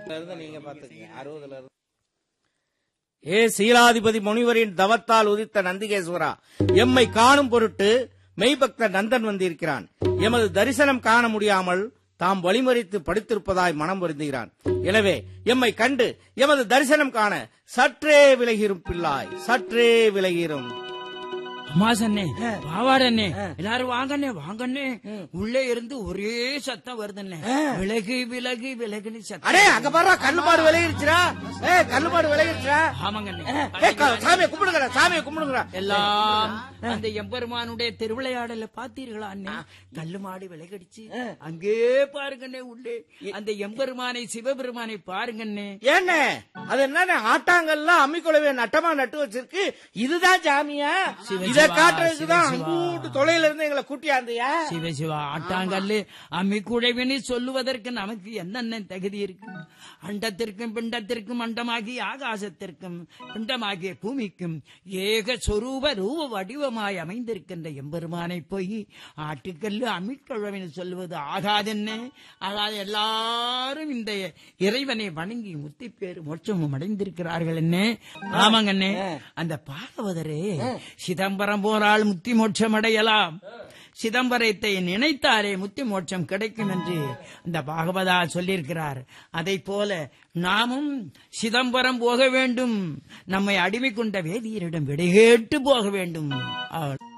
இருந்து நீங்க பாத்துக்கங்க அறுபதுல இருந்து ஏ சீலாதிபதி முனிவரின் தவத்தால் உதித்த நந்திகேஸ்வரா எம்மை காணும் பொருட்டு மெய்பக்த நந்தன் வந்திருக்கிறான் எமது தரிசனம் காண முடியாமல் தாம் வழிமறித்து படுத்திருப்பதாய் மனம் வருந்துகிறான் எனவே எம்மை கண்டு எமது தரிசனம் காண சற்றே விலகிரும் பிள்ளாய் சற்றே விலகிரும் அம்மாசண்ணே பாவாடண்ணே எல்லாரும் வாங்கண்ணே வாங்கண்ணே உள்ளே இருந்து ஒரே சத்தம் வருதுண்ணே விலகு விலகு விலகுன்னு சத்தம் அடே அங்க பாரு கல்லுமாடு விலகிடுச்சுடா ஏ கல்லுமாடு விலகிடுச்சுடா ஆமாங்கண்ணே ஏ, க- சாமியை கும்பிடுங்கடா சாமியை கும்பிடுங்கடா எல்லாம் அந்த எம்பெருமானுடைய திருவிளையாடல பாத்தீர்களா அண்ணே கல்லு மாடு விலகடிச்சு அங்கே பாருங்கண்ணே உள்ளே அந்த எம்பெருமானை சிவபெருமானை பாருங்கண்ணே ஏண்ணே அது என்ன ஆட்டாங்கல்லாம் அம்மிக்குழவைய நட்டமா நட்டு வச்சிருக்கு இதுதான் ஜாமியா சிவ இத சிவா, காட்டுறதுக்கு தான் சிவ சிவா. அங்கூட்டு தொலைல இருந்து எங்களை கூட்டியாந்தியா சிவ சிவா ஆட்டாங்கல்லு அம்மி குழைவினி சொல்லுவதற்கு நமக்கு என்னென்ன தகுதி இருக்கு அண்டத்திற்கும் பிண்டத்திற்கும் அண்டமாகி ஆகாசத்திற்கும் பிண்டமாகிய பூமிக்கும் ஏக சொரூப ரூப வடிவமாய் அமைந்திருக்கின்ற எம்பெருமானை போய் ஆட்டுக்கல்லு அம்மிக்குழவினி சொல்லுவது ஆகாதென்ன ஆகாது எல்லாரும் இந்த இறைவனை வணங்கி முத்தி பேரு மோட்சமும் அடைந்திருக்கிறார்கள் என்ன ஆமாங்கண்ணே அந்த பாகவதரே சிதம்பரம் போரால் முத்தி மோட்சம் அடையலாம் சிதம்பரத்தை நினைத்தாலே முத்தி மோட்சம் கிடைக்கும் என்று இந்த பாகவதா சொல்லியிருக்கிறார் அதை போல நாமும் சிதம்பரம் போக வேண்டும் நம்மை அடிமை கொண்ட வேதியரிடம் விடைகேட்டு போக வேண்டும் அவள்